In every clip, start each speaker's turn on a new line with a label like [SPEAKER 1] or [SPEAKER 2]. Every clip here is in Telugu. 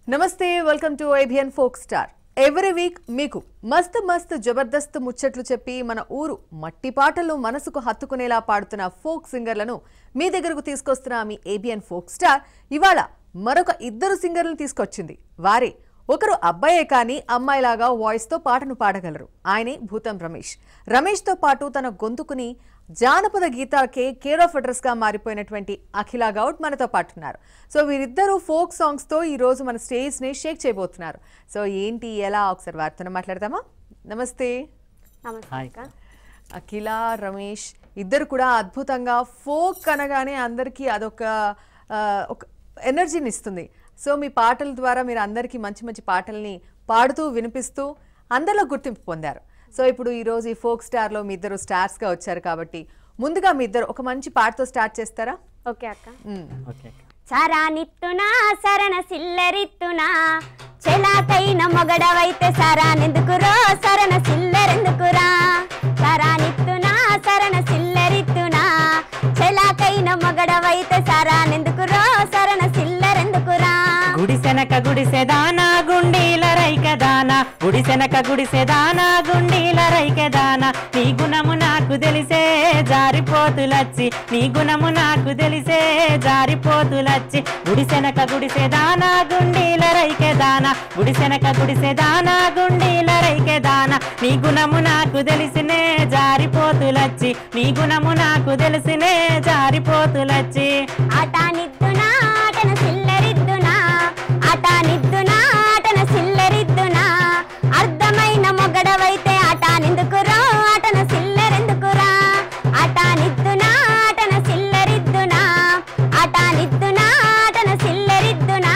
[SPEAKER 1] నమస్తే welcome to IBN folk star every week మీకు మస్త్ మస్త్ జబర్దస్త్ ముచ్చట్లు చెప్పి మన ఊరు మట్టి పాటలు మనసుకు హత్తుకునేలా పాడుతున్న ఫోక్ సింగర్లను మీ దగ్గరకు తీసుకొస్తున్న మీ ఏబిఎన్ ఫోక్ స్టార్ ఇవాళ మరొక ఇద్దరు సింగర్లను తీసుకొచ్చింది వారే ఒకరు అబ్బాయే కానీ అమ్మాయిలాగా వాయిస్తో పాటను పాడగలరు ఆయనే భూతం రమేష్ రమేష్తో పాటు తన గొంతుకుని జానపద గీతాకే కేర్ ఆఫ్ అడ్రస్ గా మారిపోయినటువంటి అఖిల గౌడ్ మనతో పాటు ఉన్నారు సో వీరిద్దరూ ఫోక్ సాంగ్స్ తో ఈ రోజు మన స్టేజ్ ని షేక్ చేయబోతున్నారు సో ఏంటి ఎలా ఒకసారి వారితో మాట్లాడదామా నమస్తే
[SPEAKER 2] నమస్తే
[SPEAKER 3] హాయ్.
[SPEAKER 2] అక్క
[SPEAKER 1] అఖిల రమేష్ ఇద్దరు కూడా అద్భుతంగా ఫోక్ అనగానే అందరికీ అదొక ఆ, ఒక ఎనర్జీని ఇస్తుంది సో మీ పాటల ద్వారా మీరు అందరికీ మంచి మంచి పాటల్ని పాడుతూ వినిపిస్తూ అందరిలో గుర్తింపు పొందారు సో ఇప్పుడు ఈరోజు ఈ ఫోక్ స్టార్లో మీ ఇద్దరు స్టార్స్గా వచ్చారు కాబట్టి ముందుగా మీ ఇద్దరు ఒక మంచి పాటతో స్టార్ట్ చేస్తారా
[SPEAKER 2] ఓకే అక్క
[SPEAKER 1] మ్మ్.
[SPEAKER 3] ఓకే అక్క
[SPEAKER 2] చరానిత్తునా సరణ సిల్లరిత్తునా చెలాకైన మొగడవైతే సరానెందుకురో సరణ సిల్లరెందుకురా చరానిత్తునా సరణ సిల్లరిత్తునా చెలాకైన మొగడవైతే సరానెందుకురో సరణ సిల్లరెందుకురా
[SPEAKER 3] గుడిసెనక గుడిసెదానా గుండీల రైకదానా గుడిసెనక గుడిసెదానా గుండీల రైకదానా నీ గుణము నాకు తెలిసే జారిపోతులచ్చి నీ గుణము నాకు తెలిసే జారిపోతులచ్చి గుడిసెనక గుడిసెదానా గుండీల రైకెదానా గుడిసెనక గుడిసెదానా గుండీల రైకెదానా నీ గుణము నాకు తెలిసినే జారిపోతులచ్చి నీ గుణము నాకు తెలిసినే జారిపోతులచ్చి
[SPEAKER 2] ఆటానిద్దునా ఆటన సిల్లరిద్దునా ఆటానిద్దునా ఆటన సిల్లరిద్దునా అర్థమైన మొగడవైతే ఆటానిందుకురా ఆటన సిల్లరెందుకురా ఆటానిద్దునా ఆటన సిల్లరిద్దునా ఆటానిద్దునా ఆటన సిల్లరిద్దునా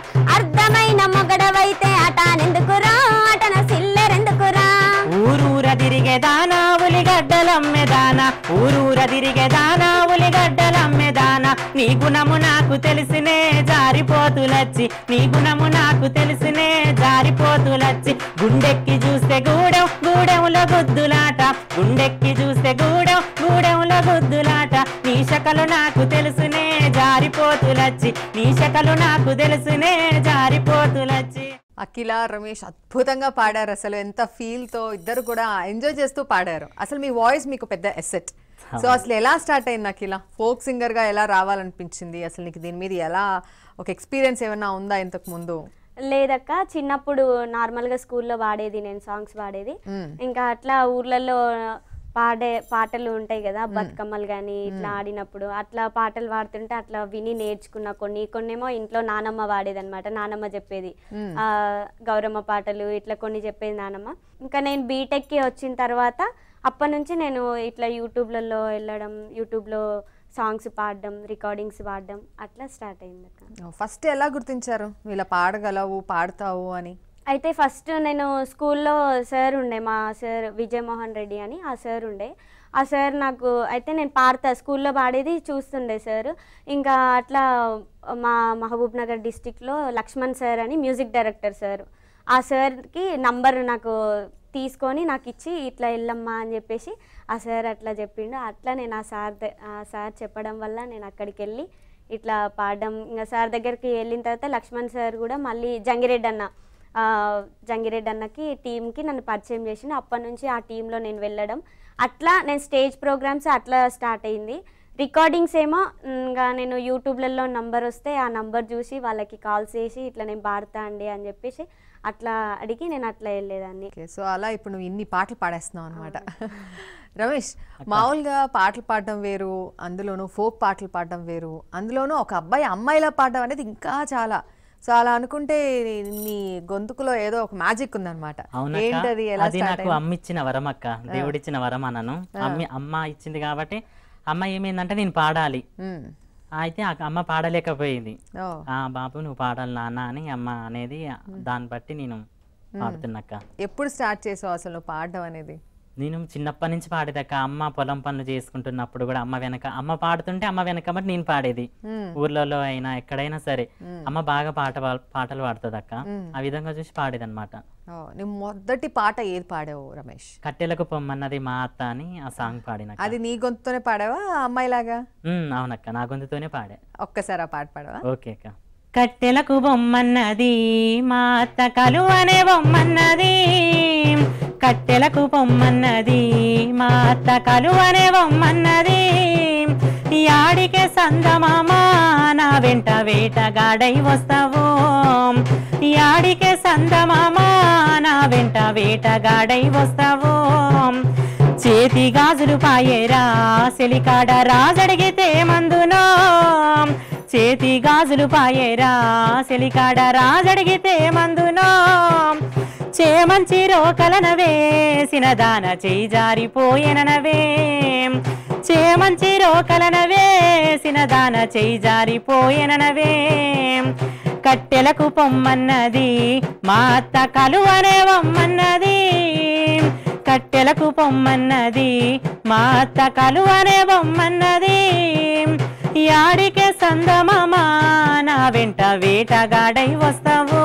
[SPEAKER 2] అర్థమైన మొగడవైతే ఆటానిందుకురా ఆటన సిల్లరెందుకురా
[SPEAKER 3] ఊరూర తిరిగేదానా ఉలిగడ్డలమ్మెదానా ఊరూర తిరిగేదానా ఉలిగడ్డలమ్మెదానా నీ గుణము నాకు తెలిసినే జారిపోతులచ్చి నీ గుణము నాకు తెలిసినే జారిపోతులచ్చి గుండెక్కి చూస్తే గూడెం గూడెంలో గుద్దులాట గుండెక్కి చూస్తే గూడెం గూడెంలో గుద్దులాట నీ శకలు నాకు తెలుసునే జారిపోతులచ్చి నీ శకలు నాకు తెలుసునే జారిపోతులచ్చి
[SPEAKER 1] అఖిల రమేష్ అద్భుతంగా పాడారు అసలు ఎంత ఫీల్ తో ఇద్దరు కూడా ఎంజాయ్ చేస్తూ పాడారు అసలు మీ వాయిస్ మీకు పెద్ద ఎసెట్ సో అసలు ఎలా స్టార్ట్ అయింది అఖిల ఫోక్ సింగర్ గా ఎలా రావాలనిపించింది అసలు నీకు దీని మీద ఎలా ఒక ఎక్స్పీరియన్స్ ఏమైనా ఉందా ఇంతకు ముందు
[SPEAKER 2] లేదక్క చిన్నప్పుడు నార్మల్గా స్కూల్లో పాడేది నేను సాంగ్స్ పాడేది ఇంకా అట్లా ఊర్లలో పాడే పాటలు ఉంటాయి కదా బతుకమ్మలు కానీ ఇట్లా ఆడినప్పుడు అట్లా పాటలు పాడుతుంటే అట్లా విని నేర్చుకున్న కొన్ని కొన్నేమో ఇంట్లో నానమ్మ పాడేది అనమాట నానమ్మ చెప్పేది ఆ గౌరమ్మ పాటలు ఇట్లా కొన్ని చెప్పేది నానమ్మ ఇంకా నేను బీటెక్కి వచ్చిన తర్వాత అప్పటి నుంచి నేను ఇట్లా యూట్యూబ్లలో వెళ్ళడం యూట్యూబ్లో సాంగ్స్ పాడడం రికార్డింగ్స్ పాడడం అట్లా స్టార్ట్ అయింది అక్క
[SPEAKER 1] ఫస్ట్ ఎలా గుర్తించారు ఇలా పాడగలవు పాడతావు అని
[SPEAKER 2] అయితే ఫస్ట్ నేను స్కూల్లో సార్ ఉండే మా సార్ విజయమోహన్ రెడ్డి అని ఆ సార్ ఉండే ఆ సార్ నాకు అయితే నేను పాడతా స్కూల్లో పాడేది చూస్తుండే సార్ ఇంకా అట్లా మా మహబూబ్ నగర్ డిస్టిక్లో లక్ష్మణ్ సార్ అని మ్యూజిక్ డైరెక్టర్ సార్ ఆ సార్కి నంబర్ నాకు తీసుకొని నాకు ఇచ్చి ఇట్లా వెళ్ళమ్మా అని చెప్పేసి ఆ సార్ అట్లా చెప్పిండు అట్లా నేను ఆ సార్ ద- ఆ సార్ చెప్పడం వల్ల నేను అక్కడికి వెళ్ళి ఇట్లా పాడడం ఇంకా సార్ దగ్గరికి వెళ్ళిన తర్వాత లక్ష్మణ్ సార్ కూడా మళ్ళీ జంగిరెడ్డి అన్న ఆ, జంగిరెడ్డి అన్నకి టీంకి నన్ను పరిచయం చేసిండు అప్పటి నుంచి ఆ టీంలో నేను వెళ్ళడం అట్లా నేను స్టేజ్ ప్రోగ్రామ్స్ అట్లా స్టార్ట్ అయింది రికార్డింగ్స్ ఏమో ఇంకా నేను యూట్యూబ్లలో నంబర్ వస్తే ఆ నంబర్ చూసి వాళ్ళకి కాల్ చేసి ఇట్లా నేను పాడతా అండి అని చెప్పేసి అట్లా అడిగి నేను అట్లా వెళ్ళేదాన్ని
[SPEAKER 1] ఓకే సో అలా ఇప్పుడు నువ్వు ఇన్ని పాటలు పాడేస్తున్నావు అనమాట రమేష్ మామూలుగా పాటలు పాడడం వేరు అందులోనూ ఫోక్ పాటలు పాడడం వేరు అందులోనూ ఒక అబ్బాయి అమ్మాయిలా పాడడం అనేది ఇంకా చాలా సో అలా అనుకుంటే నీ గొంతుకులో ఏదో ఒక మ్యాజిక్ ఉందన్నమాట
[SPEAKER 3] అవునక్క
[SPEAKER 1] ఏంటది ఎలా
[SPEAKER 3] అది
[SPEAKER 1] స్టార్ట్
[SPEAKER 3] నాకు అమ్మ ఇచ్చిన వరం అక్క దేవుడిచ్చిన వరం అన్నాను అమ్మ అమ్మ ఇచ్చింది కాబట్టి అమ్మ ఏమైందంటే నేను పాడాలి అయితే ఆ అమ్మ పాడలేకపోయింది
[SPEAKER 1] ఓ
[SPEAKER 3] ఆ బాబు నువ్వు పాడాలి నాన్న అని అమ్మ అనేది దాన్ని బట్టి నేను పాడుతున్నక్క
[SPEAKER 1] ఎప్పుడు స్టార్ట్ చేసావు అసలు నువ్వు పాడడం అనేది
[SPEAKER 3] నేను చిన్నప్పటి నుంచి పాడేదక్క అమ్మ పొలం పనులు చేసుకుంటున్నప్పుడు కూడా అమ్మ వెనక అమ్మ పాడుతుంటే అమ్మ వెనక బట్టి నేను పాడేది
[SPEAKER 1] మ్మ్.
[SPEAKER 3] ఊర్లలో అయినా ఎక్కడైనా సరే అమ్మ బాగా పాట పా- పాటలు పాడుతుంది అక్క ఆ విధంగా చూసి పాడేది అనమాట
[SPEAKER 1] ఓ, నువ్వు మొదటి పాట ఏది పాడావు రమేష్
[SPEAKER 3] కట్టెలకు పొమ్మన్నది మా అత్త అని ఆ సాంగ్ పాడిన
[SPEAKER 1] అది నీ గొంతుతోనే పాడావా ఆ అమ్మాయిలాగా
[SPEAKER 3] అవునక్క నా గొంతుతోనే పాడే
[SPEAKER 1] ఒక్కసారి ఆ పాట పాడవా
[SPEAKER 3] ఓకే అక్క కట్టెలకు బొమ్మన్నది మా అత్త కలువనే బొమ్మన్నది కట్టెలకు బొమ్మన్నది మా అత్త కలువనే బొమ్మన్నది యాడికే సందమామ నా వెంట వేటగాడై వస్తావు యాడికే సందమామ నా వెంట వేటగాడై వస్తావు చేతి గాజులు పాయేరా సెలికాడ రాజడిగితే మందునో చేతి గాజులు పాయేరా సెలికాడ రాజడిగితే మందునో చేమంచి రోకలనవే సినదాన చేయి జారిపోయేననవే చేమంచి రోకలనవే సినదాన చేయి జారిపోయేననవే కట్టెలకు పొమ్మన్నది మా అత్త కలువనే వమ్మన్నది కట్టెలకు పొమ్మన్నది మా అత్త కలువనే బొమ్మన్నది యాడికే సందమామ నా వెంట వేటగాడై వస్తావు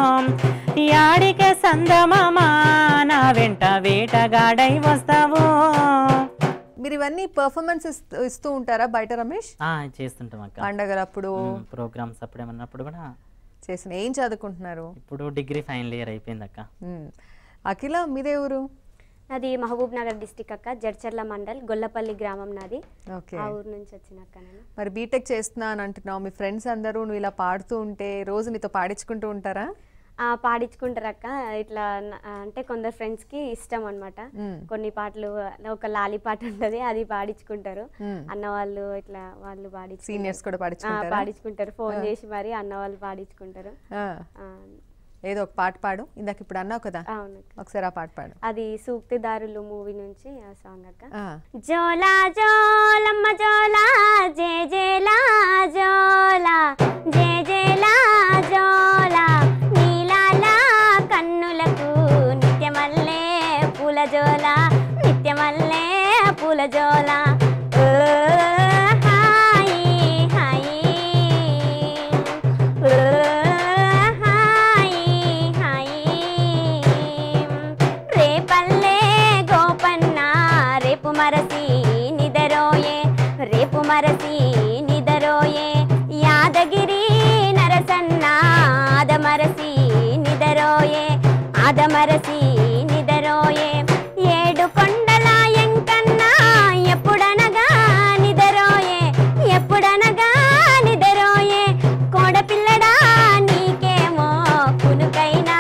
[SPEAKER 3] యాడికే సందమామ నా వెంట వేటగాడై వస్తావు
[SPEAKER 1] మీరు ఇవన్నీ పర్ఫార్మెన్స్ ఇస్తూ ఉంటారా బయట రమేష్
[SPEAKER 3] ఆ, చేస్తుంటాం అక్క
[SPEAKER 1] పండగలప్పుడు
[SPEAKER 3] ప్రోగ్రామ్స్ అప్పుడు ఏమన్నప్పుడు కూడా
[SPEAKER 1] చేసిన ఏం చదువుకుంటున్నారు
[SPEAKER 3] ఇప్పుడు డిగ్రీ ఫైనల్ ఇయర్ అయిపోయింది అక్క
[SPEAKER 1] మ్మ్. అఖిల మీదే ఊరు
[SPEAKER 2] నాది మహబూబ్ నగర్ డిస్టిక్ అక్క జడ్చర్ల మండల్ గొల్లపల్లి గ్రామం నాది
[SPEAKER 1] ఓకే
[SPEAKER 2] ఆ ఊరు నుంచి వచ్చిన అక్క నేను
[SPEAKER 1] మరి బీటెక్ చేస్తున్నా అని అంటున్నావు మీ ఫ్రెండ్స్ అందరూ నువ్వు ఇలా పాడుతూ ఉంటే రోజు నీతో పాడించుకుంటూ ఉంటారా
[SPEAKER 2] ఆ, పాడించుకుంటారు అక్క ఇట్లా న- అంటే కొందరు ఫ్రెండ్స్ కి ఇష్టం అనమాట
[SPEAKER 1] మ్మ్.
[SPEAKER 2] కొన్ని పాటలు ఒక లాలి పాట ఉంటది అది పాడించుకుంటారు
[SPEAKER 1] మ్మ్.
[SPEAKER 2] అన్న వాళ్ళు ఇట్లా వాళ్ళు పాడించు
[SPEAKER 1] సీనియర్స్ కూడా
[SPEAKER 2] ఆ,
[SPEAKER 1] పాడించుకుంటారా
[SPEAKER 2] పాడించుకుంటారు ఫోన్ చేసి మరి అన్న వాళ్ళు పాడించుకుంటారు
[SPEAKER 1] ఆ.
[SPEAKER 2] ఆ,
[SPEAKER 1] ఏదో ఒక పాట పాడు ఇందాక ఇప్పుడు అన్నావు కదా
[SPEAKER 2] అవును అక్క.
[SPEAKER 1] ఒకసారి ఆ పాట పాడు
[SPEAKER 2] అది సూక్తిదారులు మూవీ నుంచి ఆ సాంగ్ అక్క
[SPEAKER 1] ఆ.
[SPEAKER 2] జోలా జోలమ్మ జోలా జే జేలా జోలా జే జేలా జోలా నీలాల కన్నులకు నిత్యమల్లే పూల జోలా నిత్యమల్లే పూల జోలా ఓ, హాయి, హాయి. ఓ, హాయి, హాయి. రేపల్లే గోపన్న రేపు మరసి నిదరోయే రేపు మరసి నిదరోయే యాదగిరి నరసన్న ఆదమరసి నిదరోయే ఆదమరసి నిదరోయే ఏడు కొండల ఎంకన్న ఎప్పుడనగా నిదరోయే ఎప్పుడనగా నిదరోయే కోడపిల్లడా నీకేమో కునుకైనా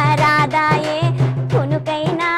[SPEAKER 2] రాదాయే కునుకైనా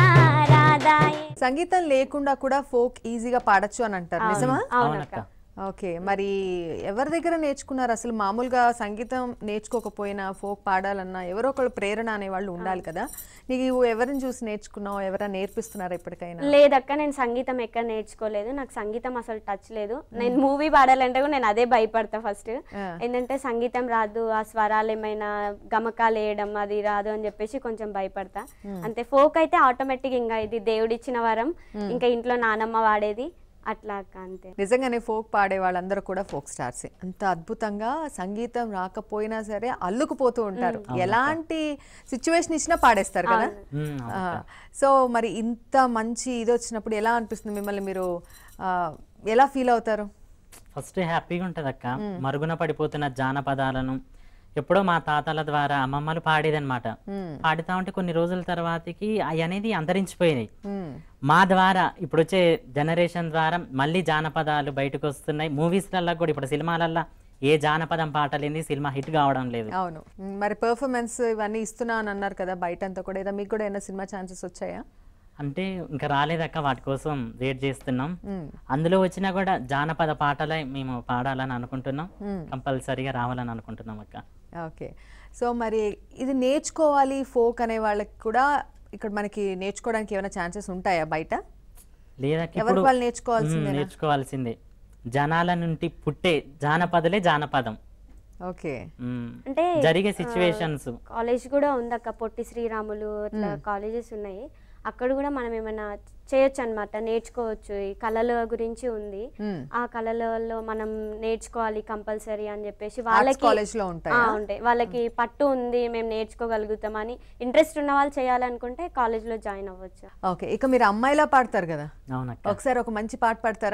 [SPEAKER 2] రాదాయే
[SPEAKER 1] సంగీతం లేకుండా కూడా ఫోక్ ఈజీగా పాడొచ్చు అని అంటారు నిజమా
[SPEAKER 3] అవునక్క
[SPEAKER 1] ఓకే మరి ఎవరి దగ్గర నేర్చుకున్నారు అసలు మామూలుగా సంగీతం నేర్చుకోకపోయినా ఫోక్ పాడాలన్నా ఎవరో ఒకళ్ళు ప్రేరణ అనే వాళ్ళు ఉండాలి కదా నీకు ఎవరిని చూసి నేర్చుకున్నావు ఎవరైనా నేర్పిస్తున్నారా ఇప్పటికైనా
[SPEAKER 2] లేదక్క నేను సంగీతం ఎక్కడ నేర్చుకోలేదు నాకు సంగీతం అసలు టచ్ లేదు నేను మూవీ పాడాలంటే కూడా నేను అదే భయపడతా ఫస్ట్
[SPEAKER 1] ఆ.
[SPEAKER 2] ఏంటంటే సంగీతం రాదు ఆ స్వరాలు ఏమైనా గమకాలు వేయడం అది రాదు అని చెప్పేసి కొంచెం భయపడతా అంతే ఫోక్ అయితే ఆటోమేటిక్ ఇంకా ఇది దేవుడిచ్చిన వరం ఇంకా ఇంట్లో నానమ్మ వాడేది అట్లా అక్క అంతే
[SPEAKER 1] నిజంగానే ఫోక్ పాడే వాళ్ళందరూ కూడా ఫోక్ స్టార్సే అంత అద్భుతంగా సంగీతం రాకపోయినా సరే అల్లుకుపోతూ ఉంటారు ఎలాంటి సిచ్యువేషన్ ఇచ్చినా పాడేస్తారు కదా
[SPEAKER 3] మ్మ్,
[SPEAKER 1] ఆ, సో మరి ఇంత మంచి ఇది వచ్చినప్పుడు ఎలా అనిపిస్తుంది మిమ్మల్ని మీరు ఆ, ఎలా ఫీల్ అవుతారు
[SPEAKER 3] ఫస్ట్ హ్యాపీగా ఉంటుంది అక్క మరుగున పడిపోతున్న జానపదాలను ఎప్పుడో మా తాతల ద్వారా అమ్మమ్మలు పాడేదన్నమాట
[SPEAKER 1] మ్మ్.
[SPEAKER 3] పాడుతా ఉంటే కొన్ని రోజుల తర్వాతకి అవి అనేది అంతరించిపోయినాయి
[SPEAKER 1] మ్మ్.
[SPEAKER 3] మా ద్వారా ఇప్పుడు వచ్చే జనరేషన్ ద్వారా మళ్ళీ జానపదాలు బయటకు వస్తున్నాయి మూవీస్లలో కూడా ఇప్పుడు సినిమాలల్లో ఏ జానపదం పాట లేని సినిమా హిట్ కావడం లేదు
[SPEAKER 1] అవును మ్, మరి పర్ఫార్మెన్స్ ఇవన్నీ ఇస్తున్నా అని అన్నారు కదా బయట అంతా కూడా ఏదో మీకు కూడా ఏమైనా సినిమా ఛాన్సెస్ వచ్చాయా
[SPEAKER 3] అంటే ఇంకా రాలేదక్క వాటి కోసం వెయిట్ చేస్తున్నాం
[SPEAKER 1] మ్,
[SPEAKER 3] అందులో వచ్చినా కూడా జానపద పాటలే మేము పాడాలని అనుకుంటున్నాం
[SPEAKER 1] మ్.
[SPEAKER 3] కంపల్సరీగా రావాలని అనుకుంటున్నాం అక్క
[SPEAKER 1] ఓకే సో మరి ఇది నేర్చుకోవాలి ఫోక్ అనే వాళ్ళకి కూడా ఇక్కడ మనకి నేర్చుకోవడానికి ఏమైనా ఛాన్సెస్ ఉంటాయా బయట
[SPEAKER 3] లేదక్క
[SPEAKER 1] ఎవరికి
[SPEAKER 3] ఇప్పుడు
[SPEAKER 1] వాళ్ళు నేర్చుకోవాల్సిందేనా?
[SPEAKER 3] మ్, నేర్చుకోవాల్సిందే జనాల నుండి పుట్టే జానపదలే జానపదం
[SPEAKER 1] ఓకే
[SPEAKER 3] మ్.
[SPEAKER 2] అంటే
[SPEAKER 3] జరిగే సిచ్యువేషన్స్
[SPEAKER 2] కాలేజ్ కూడా ఉందక్క పొట్టి శ్రీరాములు అట్లా కాలేజెస్ ఉన్నాయి అక్కడ కూడా మనం ఏమైనా చేయొచ్చు అనమాట నేర్చుకోవచ్చు ఈ కళల గురించి ఉంది
[SPEAKER 1] మ్.
[SPEAKER 2] ఆ కళలలో మనం నేర్చుకోవాలి కంపల్సరీ అని చెప్పేసి
[SPEAKER 1] ఆర్ట్స్
[SPEAKER 2] వాళ్ళకి
[SPEAKER 1] కాలేజ్ లో
[SPEAKER 2] ఆ,
[SPEAKER 1] ఉంటాయా
[SPEAKER 2] ఉంటాయి వాళ్ళకి పట్టు ఉంది మేము నేర్చుకోగలుగుతామని ఇంట్రెస్ట్ ఉన్న వాళ్ళు చేయాలనుకుంటే కాలేజ్లో జాయిన్ అవ్వచ్చు
[SPEAKER 1] ఓకే ఇక మీరు అమ్మాయిలా పాడతారు కదా
[SPEAKER 3] అవునక్క
[SPEAKER 1] ఒకసారి ఒక మంచి పాట పాడతారా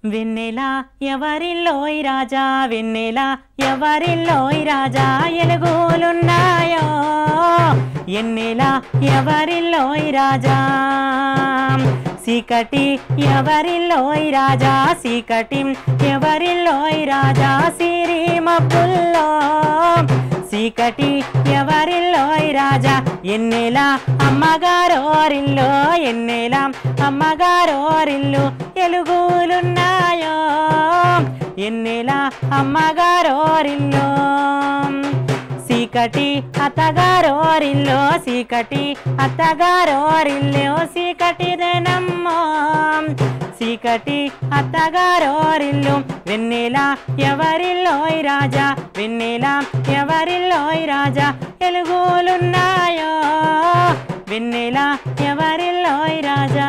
[SPEAKER 3] వెన్నెల ఎవరిల్లోయ్ రాజా వెన్నెల ఎవరిల్లోయ్ రాజా ఎలుగులున్నాయో ఎన్నెల ఎవరిల్లోయ్ రాజా సీకటి ఎవరిల్లోయ్ రాజా సీకటి ఎవరిల్లోయ్ రాజా సిరి మబ్బుల్లో చీకటి ఎవరిల్లోయ్ రాజా ఎన్నెల అమ్మగారోరిల్లు ఎన్నెల అమ్మగారోరిల్లు ఎలుగులున్నాయో ఎన్నెల అమ్మగారోరిల్లు సీకటి అత్తగారోరిల్లు సీకటి అత్తగారోరిల్లు సీకటిదేనమ్మో సీకటి అత్తగారోరిల్లు వెన్నెల ఎవరిల్లోయ్ రాజా వెన్నెల ఎవరిల్లోయ్ రాజా ఎలుగులున్నాయో వెన్నెల ఎవరిల్లోయ్ రాజా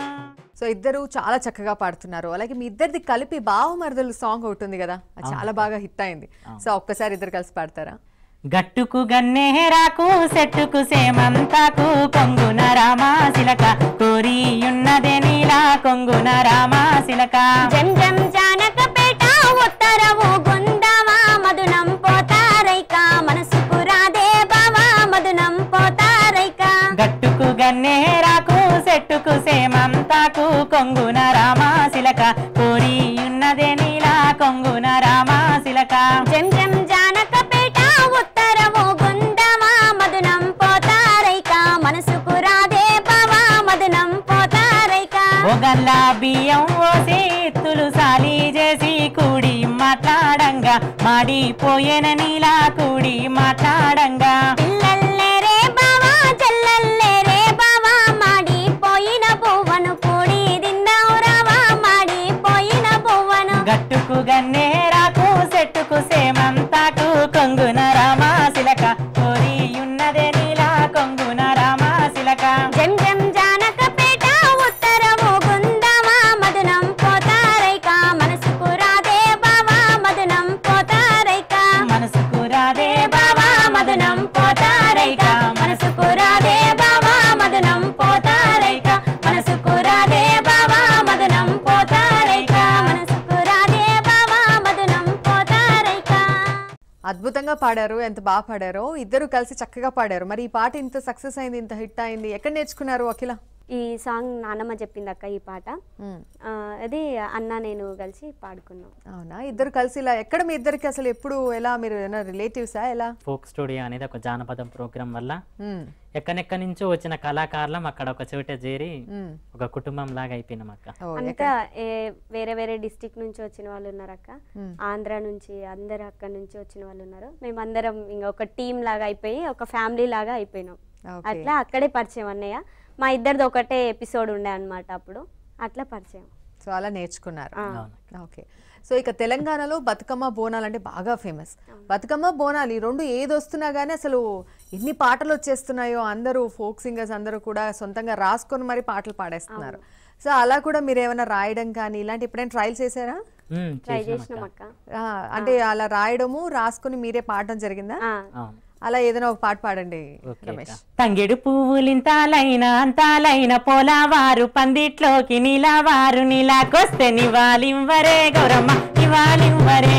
[SPEAKER 1] సో ఇద్దరు చాలా చక్కగా పాడుతున్నారు అలాగే మీ ఇద్దరిది కలిపి బావమరదలు సాంగ్ ఒకటి ఉంది కదా అది చాలా బాగా హిట్ అయింది సో ఒక్కసారి ఇద్దరు కలిసి పాడతారా
[SPEAKER 3] గట్టుకు గన్నేరాకు సెట్టుకు సేమంతాకు కొంగున రామాశిలక కోరియున్నదే నీలా కొంగున రామాశిలక
[SPEAKER 2] జం జం జానకపేట ఉత్తరవు గుందవా మధునం పోతారైక మనసుకు రాదే బావా మధునం పోతారైక
[SPEAKER 3] గట్టుకు గన్నేరాకు సెట్టుకు సేమంతాకు కొంగున రామాశిలక కోరియున్నదే నీలా కొంగున రామాశిలక
[SPEAKER 2] జం జం జానకపేట ఉత్తరవు గుందవా మధునం పోతారైక మనసుకు రాదే బావా మధునం పోతారైక
[SPEAKER 3] ఒగల్లా బియ్యం ఓసి ఇత్తులు సాలి చేసి కూడి మాట్లాడంగా మాడిపోయేన నీలా కూడి మాట్లాడంగా
[SPEAKER 2] పిల్లల్లేరే బావా చెల్లల్లేరే బావా మాడిపోయిన పువ్వను కూడి దిందావురావా మాడిపోయిన పువ్వను
[SPEAKER 3] గట్టుకు గన్నేరాకు సెట్టుకు సేమంతాకు కొంగున రామాశిలక కోరి ఉన్నదే నీలా కొంగున రామాశిలక
[SPEAKER 2] జం జం జానకపేట ఉత్తరము గుందమా మధునం పోతారైక మనసుకు రాదే బావా మధునం పోతారైక
[SPEAKER 3] మనసుకు రాదే బావా మదనం పోతారైక
[SPEAKER 2] మనసుకు రాదే బావా మధునం పోతారైక మనసుకు రాదే బావా మధునం పోతారైక మనసుకు రాదే బావా మధునం పోతారైక
[SPEAKER 1] అద్భుతంగా పాడారు ఎంత బాగా పాడారో ఇద్దరు కలిసి చక్కగా పాడారు మరి ఈ పాట ఇంత సక్సెస్ అయింది ఇంత హిట్ అయింది ఎక్కడ నేర్చుకున్నారు అఖిల
[SPEAKER 2] ఈ సాంగ్ నానమ్మ చెప్పింది అక్క ఈ పాట
[SPEAKER 1] మ్మ్.
[SPEAKER 2] ఆ, అది అన్న నేను కలిసి పాడుకున్నాం
[SPEAKER 1] అవునా ఇద్దరు కలిసి ఇలా ఎక్కడ మీ ఇద్దరికి అసలు ఎప్పుడు ఎలా మీరు ఏమైనా రిలేటివ్సా ఎలా
[SPEAKER 3] ఫోక్ స్టూడియో అనేది ఒక జానపదం ప్రోగ్రాం వల్ల
[SPEAKER 1] మ్మ్.
[SPEAKER 3] ఎక్కడెక్కడి నుంచో వచ్చిన కళాకారులం అక్కడ ఒక చోట చేరి
[SPEAKER 1] మ్మ్.
[SPEAKER 3] ఒక కుటుంబం లాగా అయిపోయినాం అక్క
[SPEAKER 1] ఓ,
[SPEAKER 2] అంతా ఏ- వేరే వేరే డిస్టిక్ నుంచి వచ్చిన వాళ్ళు ఉన్నారు అక్క
[SPEAKER 1] మ్మ్.
[SPEAKER 2] ఆంధ్ర నుంచి అందరు అక్కడ నుంచి వచ్చిన వాళ్ళు ఉన్నారు మేమందరం ఇంకా ఒక టీం లాగా అయిపోయి ఒక ఫ్యామిలీ లాగా అయిపోయినాం
[SPEAKER 1] ఓకే.
[SPEAKER 2] అట్లా అక్కడే పరిచయం అన్నయ్య మా ఇద్దరిది ఒకటే ఎపిసోడ్ ఉండే అన్నమాట అప్పుడు అట్లా పరిచయం
[SPEAKER 1] సో అలా నేర్చుకున్నారు
[SPEAKER 2] ఆ.
[SPEAKER 3] అవును
[SPEAKER 1] ఓకే సో ఇక తెలంగాణలో బతుకమ్మ బోనాలు అంటే బాగా ఫేమస్ బతుకమ్మ బోనాలు ఈ రెండు ఏది వస్తున్నా కానీ అసలు ఎన్ని పాటలు వచ్చేస్తున్నాయో అందరూ ఫోక్ సింగర్స్ అందరూ కూడా సొంతంగా రాసుకొని మరి పాటలు పాడేస్తున్నారు సో అలా కూడా మీరు ఏమైనా రాయడం కానీ ఇలాంటి ఎప్పుడైనా ట్రయల్స్ చేశారా
[SPEAKER 3] మ్మ్,
[SPEAKER 2] ట్రై
[SPEAKER 3] చేసినాం
[SPEAKER 2] చేసినాం
[SPEAKER 3] అక్క.
[SPEAKER 2] అక్క
[SPEAKER 1] ఆ, అంటే అలా రాయడము రాసుకొని మీరే పాడడం జరిగిందా
[SPEAKER 2] ఆ,
[SPEAKER 3] అవును
[SPEAKER 1] అలా ఏదైనా ఒక పాట పాడండి
[SPEAKER 3] ఓకే
[SPEAKER 1] రమేష్
[SPEAKER 3] అక్క. తంగెడు పువ్వులింతాలైన అంతాలైన పోలావారు పందిట్లోకి నీలావారు నీలాకొస్తే నివాళింవరే గౌరమ్మ నివాళింవరే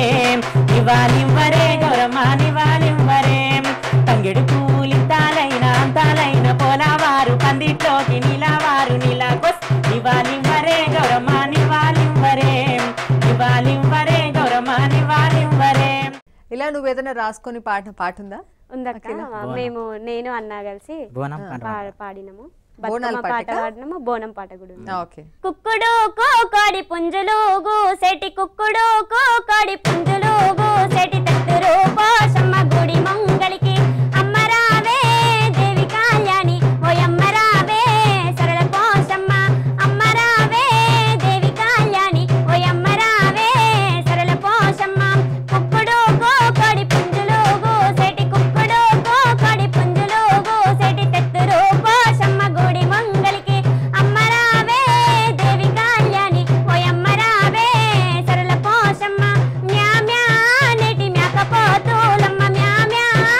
[SPEAKER 3] నివాళింవరే గౌరమ్మ నివాళింవరే తంగెడు పువ్వులింతాలైన అంతాలైన పోలావారు పందిట్లోకి నీలావారు నీలాకొస్తే నివాళింవరే గౌరమ్మ నివాళింవరే నివాళింవరే గౌరమ్మ నివాళింవరే
[SPEAKER 1] ఇలా నువ్వు ఏదైనా రాసుకొని పాడిన పాట ఉందా
[SPEAKER 2] ఉందక్క మేము నేను అన్న కలిసి
[SPEAKER 3] బోనం పండుగ
[SPEAKER 2] పా- పాడినాము
[SPEAKER 1] బోనాల
[SPEAKER 2] బతుకమ్మ పాట
[SPEAKER 1] పాటకా?
[SPEAKER 2] పాడినాము బోనం పాట కూడా ఉంది
[SPEAKER 1] ఆ, ఓకే
[SPEAKER 2] కుక్కుడు కోడి పుంజులు గూసెటి కుక్కుడు కోడి పుంజులు గూసెటి తెత్తురు పోషమ్మ గుడి మంగళికి అమ్మరావే దేవి కళ్యాణి ఓయమ్మరావే సరళ పోషమ్మ అమ్మరావే దేవి కళ్యాణి ఓయమ్మరావే సరళ పోషమ్మ కుక్కుడు కోడి పుంజులు గూసెటి కుక్కుడు కోడి పుంజులు గూసెటి తెత్తురు పోషమ్మ గుడి మంగళికి అమ్మరావే దేవి కళ్యాణి ఓయమ్మరావే సరళ పోషమ్మ మ్యా మ్యా నేటి మేకపోతులమ్మ మ్యా మ్యా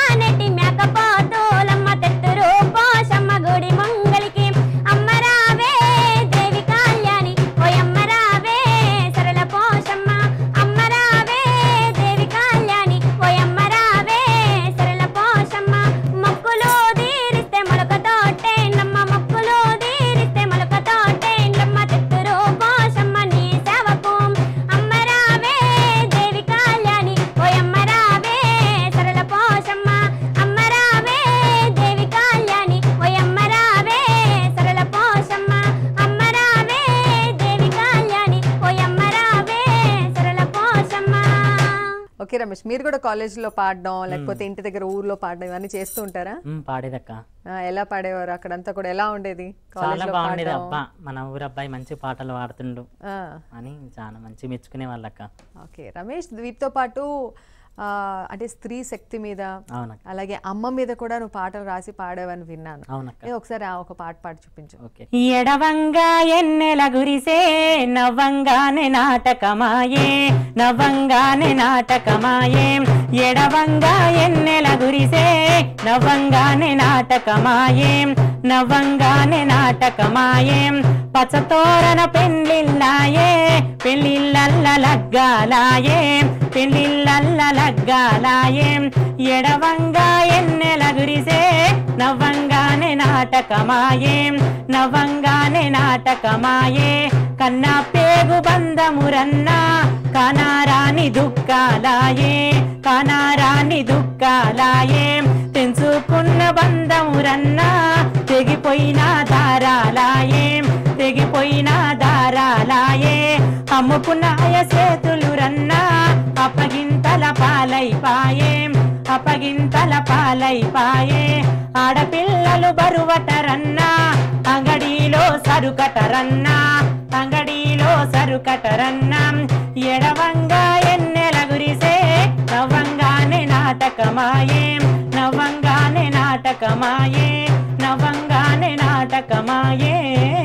[SPEAKER 1] రమేష్ మీరు కూడా కాలేజీలో పాడడం లేకపోతే ఇంటి దగ్గర ఊర్లో పాడడం ఇవన్నీ చేస్తూ ఉంటారా
[SPEAKER 3] ఉమ్, పాడేదక్క
[SPEAKER 1] ఆ, ఎలా పాడేవారు అక్కడంతా కూడా ఎలా ఉండేది
[SPEAKER 3] చాలా
[SPEAKER 1] కాలేజీలో
[SPEAKER 3] బాగుండేది
[SPEAKER 1] పాడడం
[SPEAKER 3] అబ్బా మన ఊరు అబ్బాయి మంచి పాటలు పాడుతుండు
[SPEAKER 1] ఆ,
[SPEAKER 3] అని చాలా మంచి మెచ్చుకునే వాళ్ళక్క
[SPEAKER 1] ఓకే రమేష్ వీటితో పాటు ఆ, అంటే స్త్రీ శక్తి మీద
[SPEAKER 3] అవునక్క
[SPEAKER 1] అలాగే అమ్మ మీద కూడా నువ్వు పాటలు రాసి పాడేవని విన్నాను
[SPEAKER 3] అవునక్క
[SPEAKER 1] ఏ, ఒకసారి ఆ ఒక పాట పాడి చూపించు
[SPEAKER 3] ఓకే ఎడవంగా ఎన్నెల గురిసే నవ్వంగానే నాటకమాయే నవ్వంగానే నాటకమాయే ఎడవంగా ఎన్నెల గురిసే నవ్వంగానే నాటకమాయే నవ్వంగానే నాటకమాయే పచ్చతోరణ పెళ్ళిళ్ళాయే పెళ్ళిళ్ళల్ల లగ్గాలాయే పెళ్ళిళ్ళల్ల లగ్గాలాయే ఎడవంగా ఎన్నెల గురిసే నవ్వంగానే నాటకమాయే నవ్వంగానే నాటకమాయే కన్నా పేగు బంధమురన్నా కనారాని దుఃఖాలాయే కనారాని దుఃఖాలాయే తెంచుకున్న బంధమురన్నా తెగిపోయిన దారాలాయే తెగిపోయిన దారాలాయే అమ్ముకున్న చేతులు రన్నా అప్పగింతల పాలైపాయే అప్పగింతల పాలైపాయే ఆడపిల్లలు బరువటరన్నా అంగడిలో సరుకటరన్నా అంగడిలో సరుకటరన్నా ఎడవంగా ఎన్నెల గురిసే నవ్వంగానే నాటకమాయే నవ్వంగానే నాటకమాయే నవ్వంగానే నాటకమాయే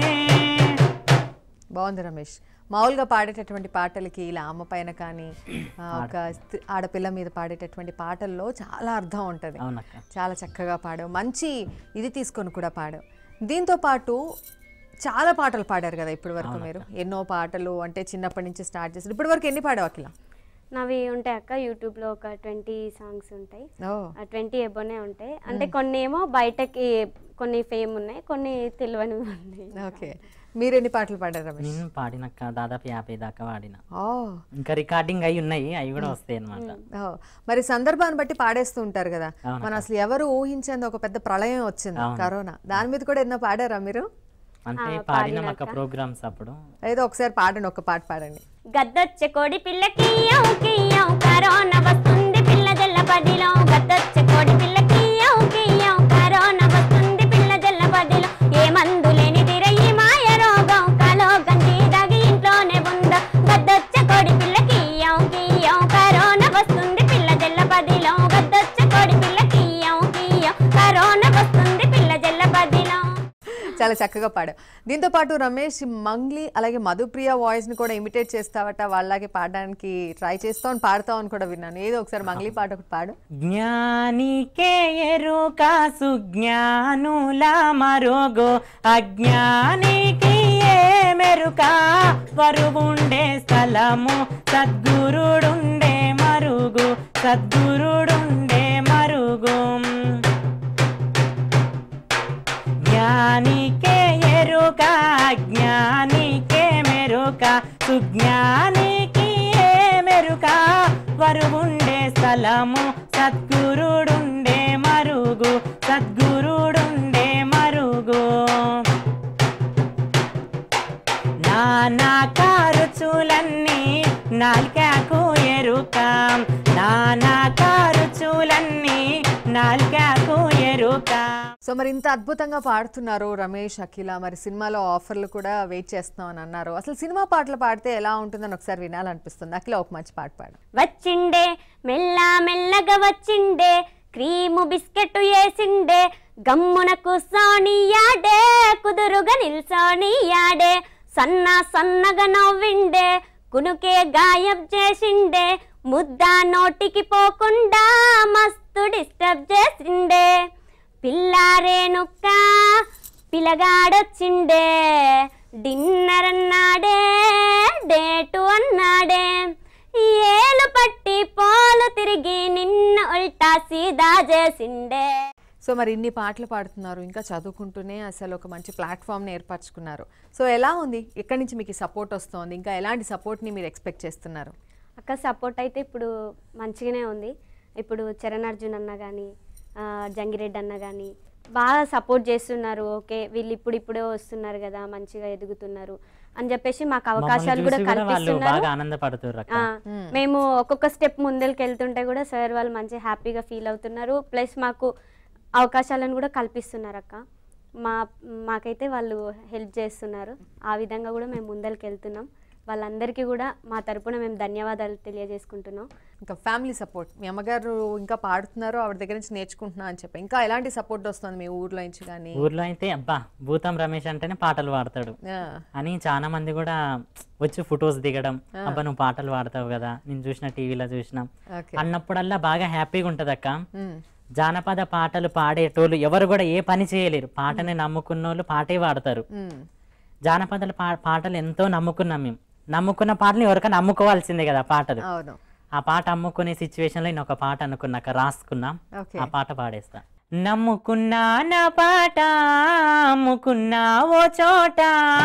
[SPEAKER 1] బాగుంది రమేష్ మామూలుగా పాడేటటువంటి పాటలకి ఇలా అమ్మ పైన కానీ ఆ, ఒక స్త్రీ- ఆడపిల్ల మీద పాడేటటువంటి పాటల్లో చాలా అర్థం ఉంటుంది
[SPEAKER 3] అవునక్క
[SPEAKER 1] చాలా చక్కగా పాడావు మంచి ఇది తీసుకొని కూడా పాడావు దీంతో పాటు చాలా పాటలు పాడారు కదా ఇప్పటి వరకు మీరు ఎన్నో పాటలు అంటే చిన్నప్పటి నుంచి స్టార్ట్ చేసి ఇప్పటి వరకు ఎన్ని పాడావు అఖిల
[SPEAKER 2] నావి ఉంటాయి అక్క యూట్యూబ్లో ఒక ట్వంటీ సాంగ్స్ ఉంటాయి
[SPEAKER 1] ఓ
[SPEAKER 2] ట్వంటీ ఎబోనే ఉంటాయి అంటే కొన్ని ఏమో బయటకి కొన్ని ఫేమ్ ఉన్నాయి కొన్ని తెలియనివి ఉన్నాయి
[SPEAKER 1] ఓకే మీరు ఎన్ని పాటలు పాడారు రమేష్
[SPEAKER 3] నేను పాడినక్క దాదాపు యాభై దాకా పాడిన
[SPEAKER 1] ఓ
[SPEAKER 3] ఇంకా రికార్డింగ్ అయి ఉన్నాయి అవి కూడా వస్తాయి అనమాట
[SPEAKER 1] ఓ, మరి సందర్భాన్ని బట్టి పాడేస్తూ ఉంటారు కదా
[SPEAKER 3] అవునక్క.
[SPEAKER 1] మనం అసలు ఎవరు ఊహించేంది ఒక పెద్ద ప్రళయం వచ్చింది
[SPEAKER 3] అవును.
[SPEAKER 1] కరోనా దాని మీద కూడా ఎన్నో పాడారా మీరు
[SPEAKER 3] అంటే పాడిన అక్క ప్రోగ్రామ్స్ అప్పుడు
[SPEAKER 1] ఏదో ఒకసారి పాడండి ఒక పాట పాడండి
[SPEAKER 2] గద్దొచ్చే కోడి పిల్లకి యవ్ కియ్యవ్ కరోనా వస్తుంది పిల్ల జల్ల పదిలో గద్దొచ్చే కోడి పిల్లకి యవ్ కియ్యవ్ కరోనా వస్తుంది పిల్ల జల్ల పదిలో ఏ మందు లేని తిరయి మాయ రోగం కలో గంజి దాగి ఇంట్లోనే ఉందో గద్దొచ్చే కోడి పిల్లకి యవ్ కియ్యవ్ కరోనా వస్తుంది పిల్ల జల్ల పదిలో గద్దొచ్చే కోడి పిల్లకి యవ్ కియ్యవ్ కరోనా వస్తుంది పిల్ల జల్ల పదిలో
[SPEAKER 1] చాలా చక్కగా పాడావు దీంతో పాటు రమేష్ మంగ్లీ అలాగే మధుప్రియ వాయిస్ ని కూడా ఇమిటేట్ చేస్తావట వాళ్ళకి పాడడానికి ట్రై చేస్తావు అని పాడతావు అని కూడా విన్నాను ఏదో ఒకసారి మంగ్లీ పాట ఒకటి పాడు
[SPEAKER 3] జ్ఞానికే ఎరుక సుజ్ఞానుల మరుగు అజ్ఞానికి ఏ మెరుక వరువుండే స్థలము సద్గురుడుండే మరుగు సద్గురుడుండే మరుగు జ్ఞానికే ఎరుక జ్ఞానికే మెరుక సుజ్ఞానికి ఏ మెరుక వరువుండే స్థలము సద్గురుడుండే మరుగు సద్గురుడుండే మరుగు నానా కారుచులన్నీ నాల్కాకు ఎరుక నానా కారుచులన్నీ నాల్కాకు ఎరుక
[SPEAKER 1] సో మరి ఇంత అద్భుతంగా పాడుతున్నారు రమేష్ అఖిల మరి సినిమాలో ఆఫర్లు కూడా వెయిట్ చేస్తున్నాం అని అన్నారు అసలు సినిమా పాటలు పాడితే ఎలా ఉంటుందని ఒకసారి వినాలనిపిస్తుంది అఖిల ఒక మంచి పాట పాడు
[SPEAKER 2] వచ్చిండే మెల్ల మెల్లగా వచ్చిండే క్రీము బిస్కెట్ వేసిండే గమ్మున కూసోనియాడే కుదురుగా నిల్సోనియాడే సన్న సన్నగా నవ్విండే కునుకే గాయం చేసిండే ముద్ద నోటికి పోకుండా మస్తు డిస్టర్బ్ చేసిండే పిల్లారేనుక్క పిలగాడొచ్చిండే డిన్నర్ అన్నాడే డేటు అన్నాడే ఏలు పట్టి పోలు తిరిగి నిన్న ఉల్టా సీదా చేసిండే
[SPEAKER 1] సో మరి ఇన్ని పాటలు పాడుతున్నారు ఇంకా చదువుకుంటూనే అసలు ఒక మంచి ప్లాట్ఫామ్ని ఏర్పరచుకున్నారు సో ఎలా ఉంది ఎక్కడి నుంచి మీకు సపోర్ట్ వస్తుంది ఇంకా ఎలాంటి సపోర్ట్ని మీరు ఎక్స్పెక్ట్ చేస్తున్నారు
[SPEAKER 2] అక్క సపోర్ట్ అయితే ఇప్పుడు మంచిగానే ఉంది ఇప్పుడు చరణ్ అర్జున్ అన్న కానీ జంగిరెడ్డి అన్న కానీ బాగా సపోర్ట్ చేస్తున్నారు ఓకే వీళ్ళు ఇప్పుడు ఇప్పుడే వస్తున్నారు కదా మంచిగా ఎదుగుతున్నారు అని చెప్పేసి మాకు
[SPEAKER 3] మమ్మల్ని
[SPEAKER 2] అవకాశాలు కూడా
[SPEAKER 3] చూసి కూడా వాళ్ళు
[SPEAKER 2] కల్పిస్తున్నారు
[SPEAKER 3] బాగా ఆనందపడుతున్నారు అక్క
[SPEAKER 2] ఆ, మేము ఒక్కొక్క స్టెప్ ముందరికి వెళ్తుంటే కూడా సార్ వాళ్ళు మంచి హ్యాపీగా ఫీల్ అవుతున్నారు ప్లస్ మాకు అవకాశాలను కూడా కల్పిస్తున్నారు అక్క మా మాకైతే వాళ్ళు హెల్ప్ చేస్తున్నారు ఆ విధంగా కూడా మేము ముందరికి వెళ్తున్నాం వాళ్ళందరికీ కూడా మా తరపున మేము ధన్యవాదాలు తెలియజేసుకుంటున్నాం
[SPEAKER 1] ఇంకా ఫ్యామిలీ సపోర్ట్ మీ అమ్మగారు ఇంకా పాడుతున్నారు ఆవిడ దగ్గర నుంచి నేర్చుకుంటున్నా అని చెప్పి ఇంకా ఎలాంటి సపోర్ట్ వస్తుంది మీ ఊర్లో నుంచి కానీ
[SPEAKER 3] ఊర్లో అయితే అబ్బా భూతం రమేష్ అంటేనే పాటలు పాడతాడు అని చాలా మంది కూడా వచ్చి ఫొటోస్ దిగడం అబ్బా నువ్వు పాటలు పాడతావు కదా నేను చూసిన టీవీలో చూసిన
[SPEAKER 1] ఓకే
[SPEAKER 3] అన్నప్పుడల్లా బాగా హ్యాపీగా ఉంటుంది అక్క జానపద పాటలు పాడేటోళ్ళు ఎవరు కూడా ఏ పని చేయలేరు పాటని నమ్ముకున్న వాళ్ళు పాటే పాడతారు జానపదాల పా పాటలు ఎంతో నమ్ముకున్నాం మేము నమ్ముకున్న పాటలు ఎవరికైనా నమ్ముకోవాల్సిందే కదా ఆ పాటలు
[SPEAKER 1] అవును
[SPEAKER 3] ఆ పాట అమ్ముకునే సిచ్యువేషన్లో నేను ఒక పాట అనుకున్నాక రాసుకున్నా
[SPEAKER 1] ఓకే
[SPEAKER 3] ఆ పాట పాడేస్తా నమ్ముకున్నా నా పాట అమ్ముకున్నా ఓ చోట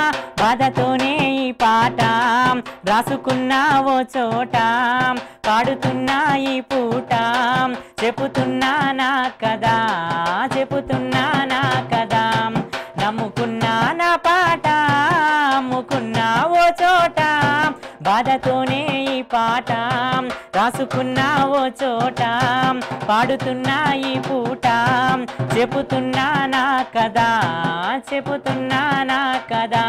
[SPEAKER 3] బాధతోనే ఈ పాట రాసుకున్నా ఓ చోట పాడుతున్నా ఈ పూట చెప్పుతున్నా నా కదా చెప్పుతున్నా నా కదా నమ్ముకున్నా నా పాట అమ్ముకున్నా ఓ చోట బాధతోనే ఈ పాట రాసుకున్నా ఓ చోట పాడుతున్నా ఈ పూట చెప్పుతున్నా నా కదా చెప్పుతున్నా నా కదా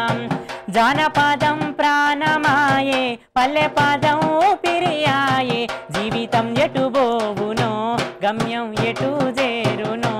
[SPEAKER 3] జానపదం ప్రాణమాయే పల్లె పదం పిరియాయే జీవితం ఎటు బోవునో గమ్యం ఎటు చేరునో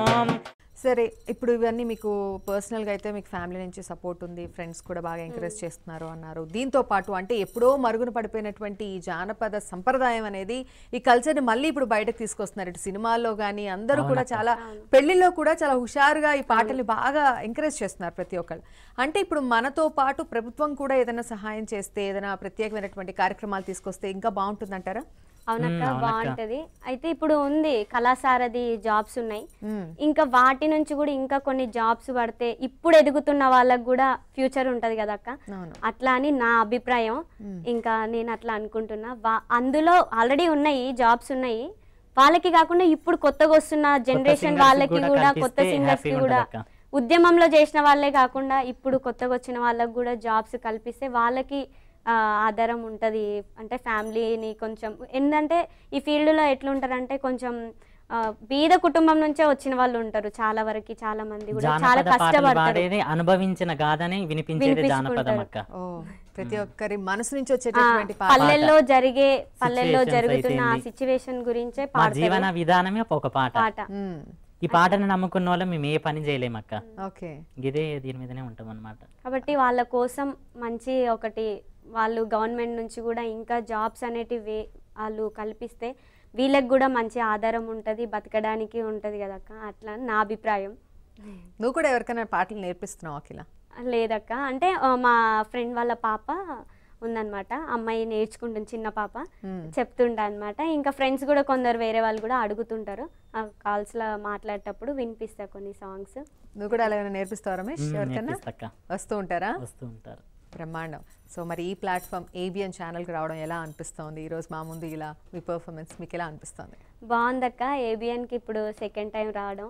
[SPEAKER 1] సరే ఇప్పుడు ఇవన్నీ మీకు పర్సనల్గా అయితే మీకు ఫ్యామిలీ నుంచి సపోర్ట్ ఉంది ఫ్రెండ్స్ కూడా బాగా ఎంకరేజ్ చేస్తున్నారు అన్నారు దీంతో పాటు అంటే ఎప్పుడో మరుగున పడిపోయినటువంటి ఈ జానపద సంప్రదాయం అనేది ఈ కల్చర్ని మళ్ళీ ఇప్పుడు బయటకు తీసుకొస్తున్నారు ఇటు సినిమాల్లో కానీ అందరూ కూడా చాలా పెళ్లిలో కూడా చాలా హుషారుగా ఈ పాటల్ని బాగా ఎంకరేజ్ చేస్తున్నారు ప్రతి ఒక్కళ్ళు అంటే ఇప్పుడు మనతో పాటు ప్రభుత్వం కూడా ఏదైనా సహాయం చేస్తే ఏదైనా ప్రత్యేకమైనటువంటి కార్యక్రమాలు తీసుకొస్తే ఇంకా బాగుంటుందంటారా
[SPEAKER 2] అవునక్క బాగుంటది అయితే ఇప్పుడు ఉంది కళాసారథి జాబ్స్ ఉన్నాయి ఇంకా వాటి నుంచి కూడా ఇంకా కొన్ని జాబ్స్ పడితే ఇప్పుడు ఎదుగుతున్న వాళ్ళకి కూడా ఫ్యూచర్ ఉంటది కదా అక్క
[SPEAKER 1] అవును
[SPEAKER 2] అట్లా అని నా అభిప్రాయం ఇంకా నేను అట్లా అనుకుంటున్నా వా- అందులో ఆల్రెడీ ఉన్నాయి జాబ్స్ ఉన్నాయి వాళ్ళకి కాకుండా ఇప్పుడు కొత్తగా వస్తున్న జనరేషన్
[SPEAKER 3] singers
[SPEAKER 2] వాళ్ళకి
[SPEAKER 3] కూడా
[SPEAKER 2] కూడా కొత్త
[SPEAKER 3] కల్పిస్తే
[SPEAKER 2] సింగర్స్ కి
[SPEAKER 3] happy
[SPEAKER 2] కూడా
[SPEAKER 3] ఉంటదక్క.
[SPEAKER 2] ఉద్యమంలో చేసిన వాళ్ళే కాకుండా ఇప్పుడు కొత్తగా వచ్చిన వాళ్ళకి కూడా జాబ్స్ కల్పిస్తే వాళ్ళకి ఆ, ఆధారం ఉంటుంది అంటే ఫ్యామిలీని కొంచెం ఏంటంటే ఈ ఫీల్డ్లో ఎట్లుంటారంటే కొంచెం ఆ, బీద కుటుంబం నుంచే వచ్చిన వాళ్ళు ఉంటారు చాలా వరకు చాలా మంది కూడా చాలా
[SPEAKER 3] జానపద పాటలు
[SPEAKER 2] కష్టపడతారు
[SPEAKER 3] పాడేది అనుభవించిన గాథని వినిపించేది జానపదం అక్క
[SPEAKER 1] ఓ ప్రతి ఒక్కరి మనసు నుంచి వచ్చేటటువంటి పాట
[SPEAKER 2] పల్లెల్లో జరిగే పల్లెల్లో
[SPEAKER 3] Situations
[SPEAKER 2] జరుగుతున్న ఆ
[SPEAKER 3] అయితేంది.
[SPEAKER 2] సిచ్యువేషన్ గురించే
[SPEAKER 3] మా
[SPEAKER 2] పాడతారు
[SPEAKER 3] జీవన విధానమే ఒక పాట
[SPEAKER 2] పాట
[SPEAKER 1] మ్మ్.
[SPEAKER 3] ఈ పాటను నమ్ముకున్న వాళ్ళం మేము ఏ పని చేయలేము అక్క
[SPEAKER 1] ఓకే
[SPEAKER 3] ఇదే దీని మీదనే ఉంటాం అనమాట
[SPEAKER 2] కాబట్టి వాళ్ళ కోసం మంచి ఒకటి వాళ్ళు గవర్నమెంట్ నుంచి కూడా ఇంకా జాబ్స్ అనేటివి వే- వాళ్ళు కల్పిస్తే వీళ్ళకి కూడా మంచి ఆధారం ఉంటుంది బతకడానికి ఉంటుంది కదక్క అట్లా అని నా అభిప్రాయం
[SPEAKER 1] నువ్వు కూడా ఎవరికైనా పాటలు నేర్పిస్తున్నావు అఖిల
[SPEAKER 2] లేదక్క అంటే ఆ, మా ఫ్రెండ్ వాళ్ళ పాప ఉందన్నమాట అమ్మాయి నేర్చుకుంటుంది చిన్న పాప చెప్తుంటా అనమాట ఇంకా ఫ్రెండ్స్ కూడా కొందరు వేరే వాళ్ళు కూడా అడుగుతుంటారు ఆ కాల్స్లో మాట్లాడేటప్పుడు వినిపిస్తా కొన్ని సాంగ్స్
[SPEAKER 1] నువ్వు కూడా అలా ఏమైనా నేర్పిస్తావు రమేష్ ఎవరికైనా
[SPEAKER 3] నేర్పిస్తక్క
[SPEAKER 1] వస్తూ ఉంటారా
[SPEAKER 3] వస్తూ ఉంటారు
[SPEAKER 1] బ్రహ్మాండం సో మరి ఈ ప్లాట్ఫామ్ ఏబిఎన్ ఛానల్కి రావడం ఎలా అనిపిస్తోంది ఈరోజు మా ముందు ఇలా మీ పర్ఫార్మెన్స్ మీకు ఎలా అనిపిస్తుంది
[SPEAKER 2] బాగుందక్క ఏబిఎన్కి ఇప్పుడు సెకండ్ టైం రావడం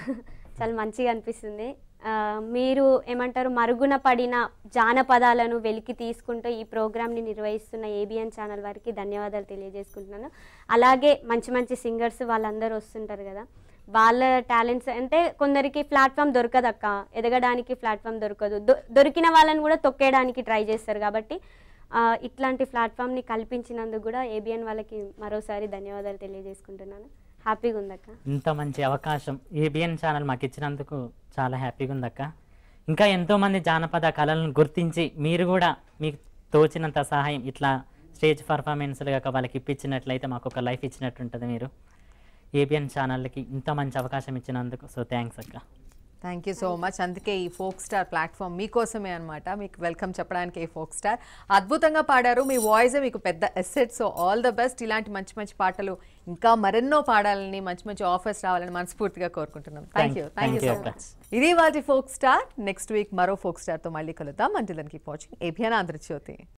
[SPEAKER 2] చాలా మంచిగా అనిపిస్తుంది ఆ, మీరు ఏమంటారు మరుగున పడిన జానపదాలను వెలికి తీసుకుంటూ ఈ ప్రోగ్రామ్ని నిర్వహిస్తున్న ఏబిఎన్ ఛానల్ వారికి ధన్యవాదాలు తెలియజేసుకుంటున్నాను అలాగే మంచి మంచి సింగర్స్ వాళ్ళందరూ వస్తుంటారు కదా వాళ్ళ టాలెంట్స్ అంటే కొందరికి ప్లాట్ఫామ్ దొరకదక్క ఎదగడానికి ప్లాట్ఫామ్ దొరకదు దొ- దొరికిన వాళ్ళని కూడా తొక్కేయడానికి ట్రై చేస్తారు కాబట్టి ఆ, ఇట్లాంటి ప్లాట్ఫామ్ని కల్పించినందుకు కూడా ఏబిఎన్ వాళ్ళకి మరోసారి ధన్యవాదాలు తెలియజేసుకుంటున్నాను హ్యాపీగా ఉందక్క
[SPEAKER 3] ఇంత మంచి అవకాశం ఏబిఎన్ ఛానల్ మాకు ఇచ్చినందుకు చాలా హ్యాపీగా ఉందక్క ఇంకా ఎంతో మంది జానపద కళలను గుర్తించి మీరు కూడా మీకు తోచినంత సహాయం ఇట్లా స్టేజ్ పర్ఫార్మెన్స్లు కాక వాళ్ళకి ఇప్పించినట్లయితే మాకు ఒక లైఫ్ ఇచ్చినట్టు ఉంటుంది మీరు ఏబిఎన్ ఛానల్కి ఇంత మంచి అవకాశం ఇచ్చినందుకు సో థ్యాంక్స్ అక్క
[SPEAKER 1] థ్యాంక్ యూ సో మచ్ అందుకే ఈ ఫోక్ స్టార్ ప్లాట్ఫామ్ మీకోసమే అనమాట మీకు వెల్కమ్ చెప్పడానికి ఈ ఫోక్ స్టార్ అద్భుతంగా పాడారు మీ వాయిస్ మీకు పెద్ద asset so all the best ఇలాంటి మంచి మంచి పాటలు ఇంకా మరెన్నో పాడాలని మంచి మంచి ఆఫర్స్ రావాలని మనస్ఫూర్తిగా కోరుకుంటున్నాం thank you thank you
[SPEAKER 3] Thank you,
[SPEAKER 1] so
[SPEAKER 3] అక్క.
[SPEAKER 1] మచ్ ఇది వాటి ఫోక్ స్టార్ నెక్స్ట్ వీక్ మరో ఫోక్ స్టార్తో మళ్ళీ కలుద్దాం అంటే దానికి వాచింగ్ ఏబియన్ ఆంధ్రజ్యోతి